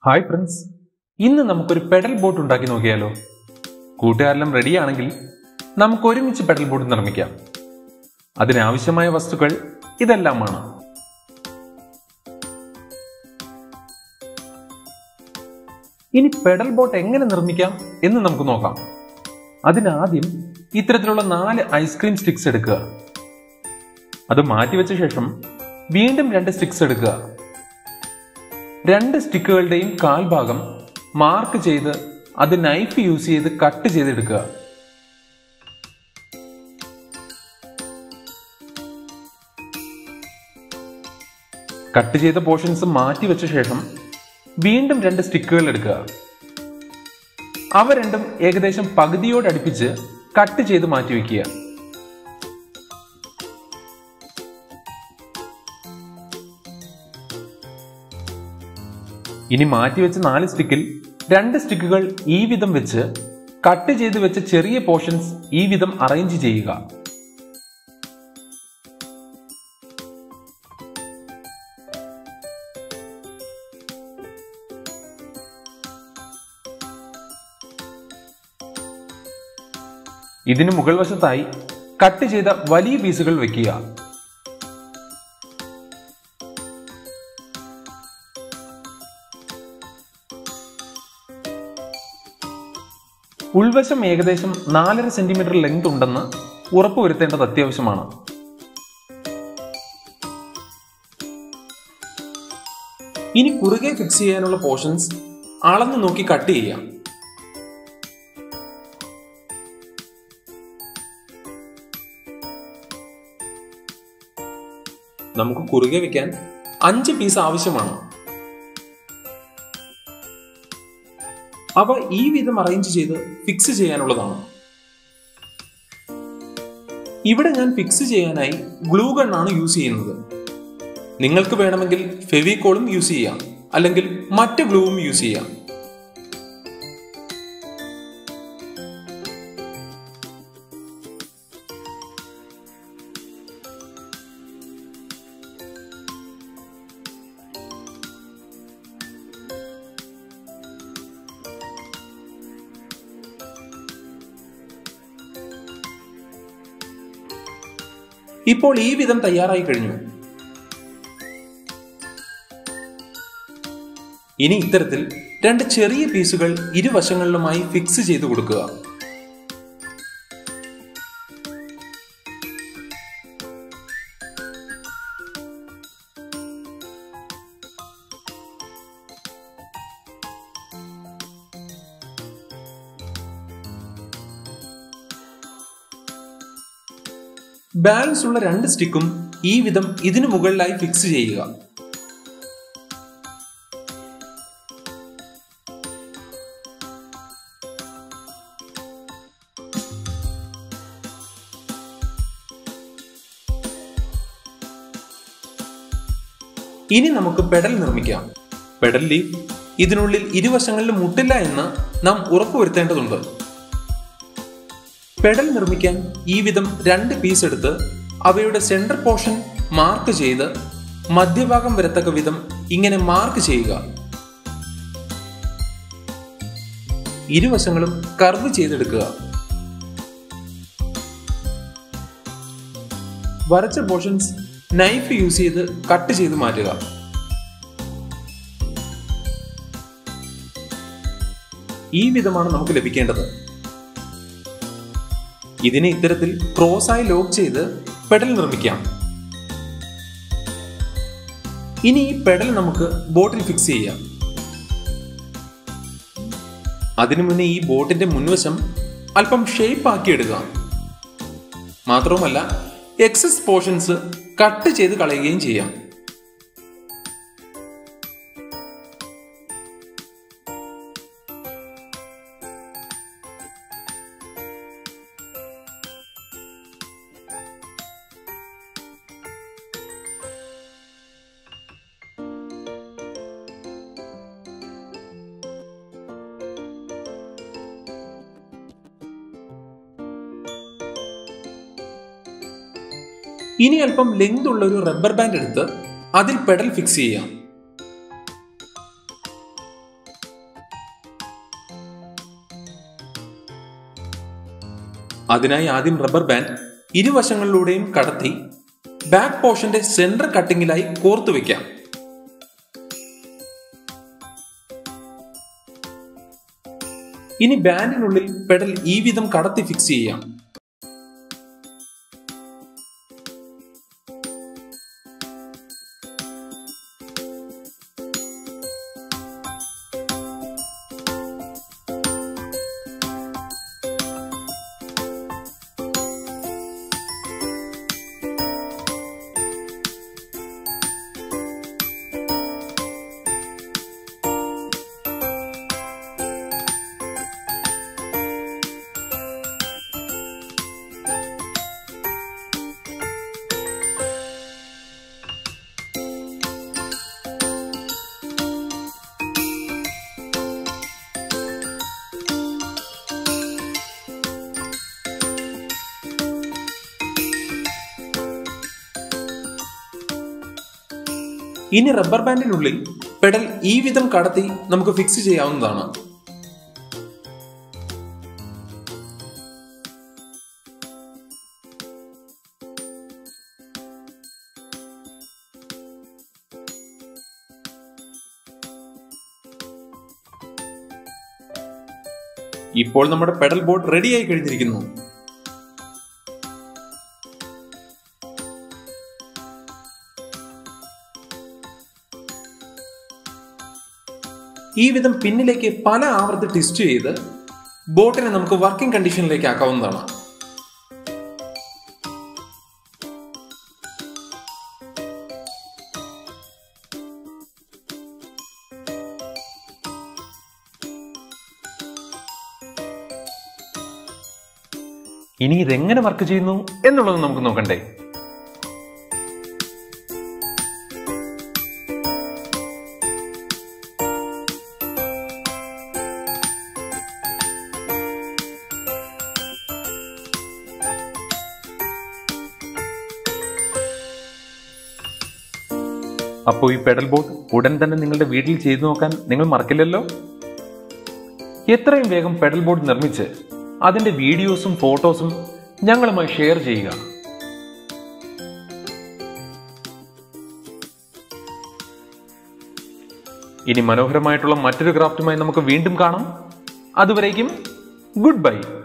hi friends ഇന്ന് നമുക്കൊരു pedal boat ഉണ്ടാക്കി നോക്കിയാലോ കൂട്ടുകാരെല്ലാം റെഡിയാണെങ്കിൽ നമുക്ക് ഒരുമിച്ച് പെഡൽ ബോട്ട് നിർമ്മിക്കാം അതിനാവശ്യമായ വസ്തുക്കൾ ഇതെല്ലാമാണ് ഇനി പെഡൽ ബോട്ട് എങ്ങനെ നിർമ്മിക്കാം എന്ന് നമുക്ക് നോക്കാം അതിനാദ്യം ഇത്തരത്തിലുള്ള നാല് ഐസ്ക്രീം സ്റ്റിക്സ് എടുക്കുക അത് മാറ്റിവെച്ച ശേഷം വീണ്ടും രണ്ട് സ്റ്റിക്സ് എടുക്കുക രണ്ട് സ്റ്റിക്കുകളുടെയും കാൽഭാഗം മാർക്ക് ചെയ്ത് അത് നൈഫ് യൂസ് ചെയ്ത് കട്ട് ചെയ്തെടുക്കുക കട്ട് ചെയ്ത പോർഷൻസ് മാറ്റി വെച്ച ശേഷം വീണ്ടും രണ്ട് സ്റ്റിക്കുകൾ എടുക്കുക അവ രണ്ടും ഏകദേശം പകുതിയോട് അടുപ്പിച്ച് കട്ട് ചെയ്ത് മാറ്റി വയ്ക്കുക ഇനി മാറ്റിവെച്ച നാല് സ്റ്റിക്കിൽ രണ്ട് സ്റ്റിക്കുകൾ ഈ വിധം വെച്ച് കട്ട് ചെയ്ത് വെച്ച ചെറിയ പോർഷൻസ് ഈ വിധം അറേഞ്ച് ചെയ്യുക ഇതിന് മുകൾ വശത്തായി കട്ട് ചെയ്ത വലിയ പീസുകൾ വെക്കുക ഉൾവശം ഏകദേശം നാലര സെന്റിമീറ്റർ ലെങ്ത് ഉണ്ടെന്ന് ഉറപ്പുവരുത്തേണ്ടത് അത്യാവശ്യമാണ് ഇനി കുറുകെ ഫിക്സ് ചെയ്യാനുള്ള പോർഷൻസ് അളന്നു നോക്കി കട്ട് ചെയ്യാം നമുക്ക് കുറുകെ വെക്കാൻ അഞ്ച് പീസ് ആവശ്യമാണ് അവ ഈ വിധം അറേഞ്ച് ചെയ്ത് ഫിക്സ് ചെയ്യാനുള്ളതാണ് ഇവിടെ ഞാൻ ഫിക്സ് ചെയ്യാനായി ഗ്ലൂ ഗൺ ആണ് യൂസ് ചെയ്യുന്നത് നിങ്ങൾക്ക് വേണമെങ്കിൽ ഫെവിക്കോളും യൂസ് ചെയ്യാം അല്ലെങ്കിൽ മറ്റ് ഗ്ലൂവും യൂസ് ചെയ്യാം ഇപ്പോൾ ഈ വിധം തയ്യാറായി കഴിഞ്ഞു ഇനി ഇത്തരത്തിൽ രണ്ട് ചെറിയ പീസുകൾ ഇരുവശങ്ങളിലുമായി ഫിക്സ് ചെയ്ത് കൊടുക്കുക ബാലൻസ് ഉള്ള രണ്ട് സ്റ്റിക്കും ഈ വിധം ഇതിനു മുകളിലായി ഫിക്സ് ചെയ്യുക ഇനി നമുക്ക് പെഡൽ നിർമ്മിക്കാം പെഡൽ ലീഫ് ഇതിനുള്ളിൽ ഇരുവശങ്ങളിലും മുട്ടില്ല എന്ന് നാം ഉറപ്പുവരുത്തേണ്ടതുണ്ട് പെഡൽ നിർമ്മിക്കാൻ ഈ വിധം രണ്ട് പീസ് എടുത്ത് അവയുടെ സെന്റർ പോർഷൻ മാർക്ക് ചെയ്ത് മധ്യഭാഗം വരത്തക്ക വിധം ഇങ്ങനെ മാർക്ക് ചെയ്യുക ഇരുവശങ്ങളും കർവ് ചെയ്തെടുക്കുക വരച്ച പോർഷൻസ് നൈഫ് യൂസ് ചെയ്ത് കട്ട് ചെയ്ത് മാറ്റുക ഈ വിധമാണ് നമുക്ക് ലഭിക്കേണ്ടത് ഇതിനെ ഇത്തരത്തിൽ ക്രോസായി ലോക്ക് ചെയ്ത് പെഡൽ നിർമ്മിക്കാം ഇനി ഈ പെഡൽ നമുക്ക് ബോട്ടിൽ ഫിക്സ് ചെയ്യാം അതിനു മുന്നേ ഈ ബോട്ടിന്റെ മുൻവശം അല്പം ഷേപ്പ് ആക്കി എടുക്കാം മാത്രവുമല്ല എക്സസ് പോർഷൻസ് കട്ട് ചെയ്ത് കളയുകയും ചെയ്യാം ഇനി അല്പം ലെങ്ത് ഉള്ള ഒരു റബ്ബർ ബാൻഡ് എടുത്ത് അതിൽ പെഡൽ ഫിക്സ് ചെയ്യാം അതിനായി ആദ്യം റബ്ബർ ബാൻഡ് ഇരുവശങ്ങളിലൂടെയും കടത്തി ബാക്ക് പോർഷന്റെ സെന്റർ കട്ടിങ്ങിലായി കോർത്തു വെക്കാം ഇനി ബാൻഡിനുള്ളിൽ പെഡൽ ഈ വിധം കടത്തി ഫിക്സ് ചെയ്യാം ഇനി റബ്ബർ ബാൻഡിനുള്ളിൽ പെഡൽ ഈ വിധം കടത്തി നമുക്ക് ഫിക്സ് ചെയ്യാവുന്നതാണ് ഇപ്പോൾ നമ്മുടെ പെഡൽ ബോർഡ് റെഡിയായി കഴിഞ്ഞിരിക്കുന്നു ഈ വിധം പിന്നിലേക്ക് പല ആവർത്തി ട്വിസ്റ്റ് ചെയ്ത് ബോട്ടിനെ നമുക്ക് വർക്കിംഗ് കണ്ടീഷനിലേക്ക് ആക്കാവുന്നതാണ് ഇനി ഇതെങ്ങനെ വർക്ക് ചെയ്യുന്നു എന്നുള്ളത് നമുക്ക് നോക്കണ്ടേ അപ്പോൾ ഈ പെഡൽ ബോട്ട് ഉടൻ തന്നെ നിങ്ങളുടെ വീട്ടിൽ ചെയ്തു നോക്കാൻ നിങ്ങൾ മറക്കില്ലല്ലോ എത്രയും വേഗം പെഡൽ ബോർഡ് നിർമ്മിച്ച് അതിന്റെ വീഡിയോസും ഫോട്ടോസും ഞങ്ങളുമായി ഷെയർ ചെയ്യുക ഇനി മനോഹരമായിട്ടുള്ള മറ്റൊരു ക്രാഫ്റ്റുമായി നമുക്ക് വീണ്ടും കാണാം അതുവരേക്കും ഗുഡ് ബൈ